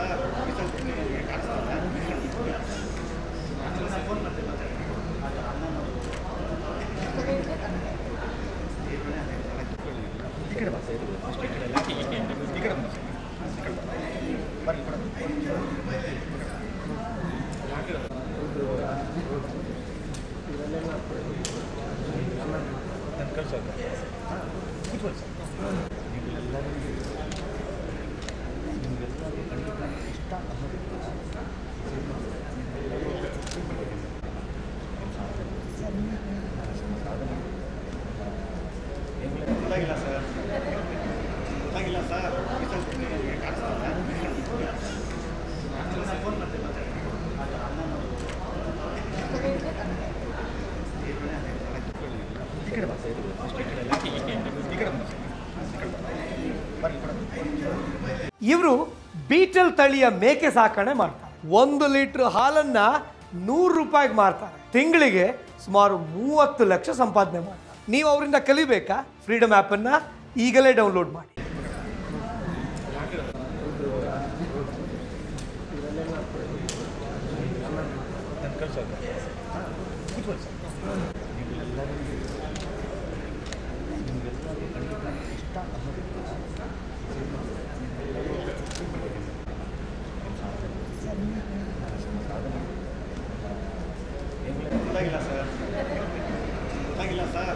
ಗೊತ್ತಾಗಿಲ್ಲ ಸರ್ ಗೊತ್ತಾಗಿಲ್ಲ ಸರ್ ಇವರು ಬೀಟಲ್ ತಳಿಯ ಮೇಕೆ ಸಾಕಣೆ ಮಾಡ್ತಾರೆ ಒಂದು ಲೀಟರ್ ಹಾಲನ್ನ ನೂರು ರೂಪಾಯಿಗೆ ಮಾರ್ತಾರೆ ತಿಂಗಳಿಗೆ ಸುಮಾರು ಮೂವತ್ತು ಲಕ್ಷ ಸಂಪಾದನೆ ಮಾಡ್ತಾರೆ ನೀವು ಅವರಿಂದ ಕಲಿಬೇಕಾ ಫ್ರೀಡಮ್ ಆ್ಯಪನ್ನು ಈಗಲೇ ಡೌನ್ಲೋಡ್ ಮಾಡಿ ಗೊತ್ತಾಗಿಲ್ಲ ಸರ್ ಗೊತ್ತಾಗಿಲ್ಲ ಸರ್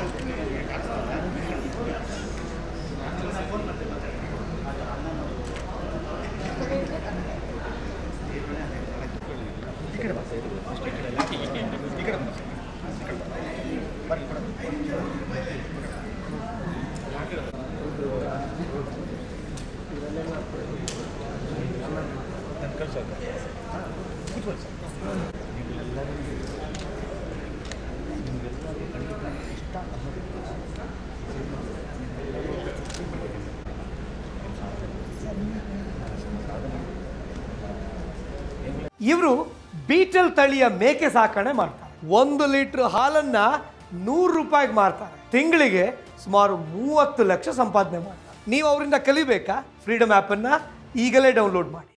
ಇವರು ಬೀಟಲ್ ತಳಿಯ ಮೇಕೆ ಸಾಕಣೆ ಮಾಡ್ತಾರೆ ಒಂದು ಲೀಟರ್ ಹಾಲನ್ನ ನೂರು ರೂಪಾಯಿಗೆ ಮಾರ್ತಾರೆ ತಿಂಗಳಿಗೆ ಸುಮಾರು ಮೂವತ್ತು ಲಕ್ಷ ಸಂಪಾದನೆ ಮಾಡ್ತಾರೆ ನೀವು ಅವರಿಂದ ಕಲಿಬೇಕಾ ಫ್ರೀಡಮ್ ಆ್ಯಪನ್ನು ಈಗಲೇ ಡೌನ್ಲೋಡ್ ಮಾಡಿ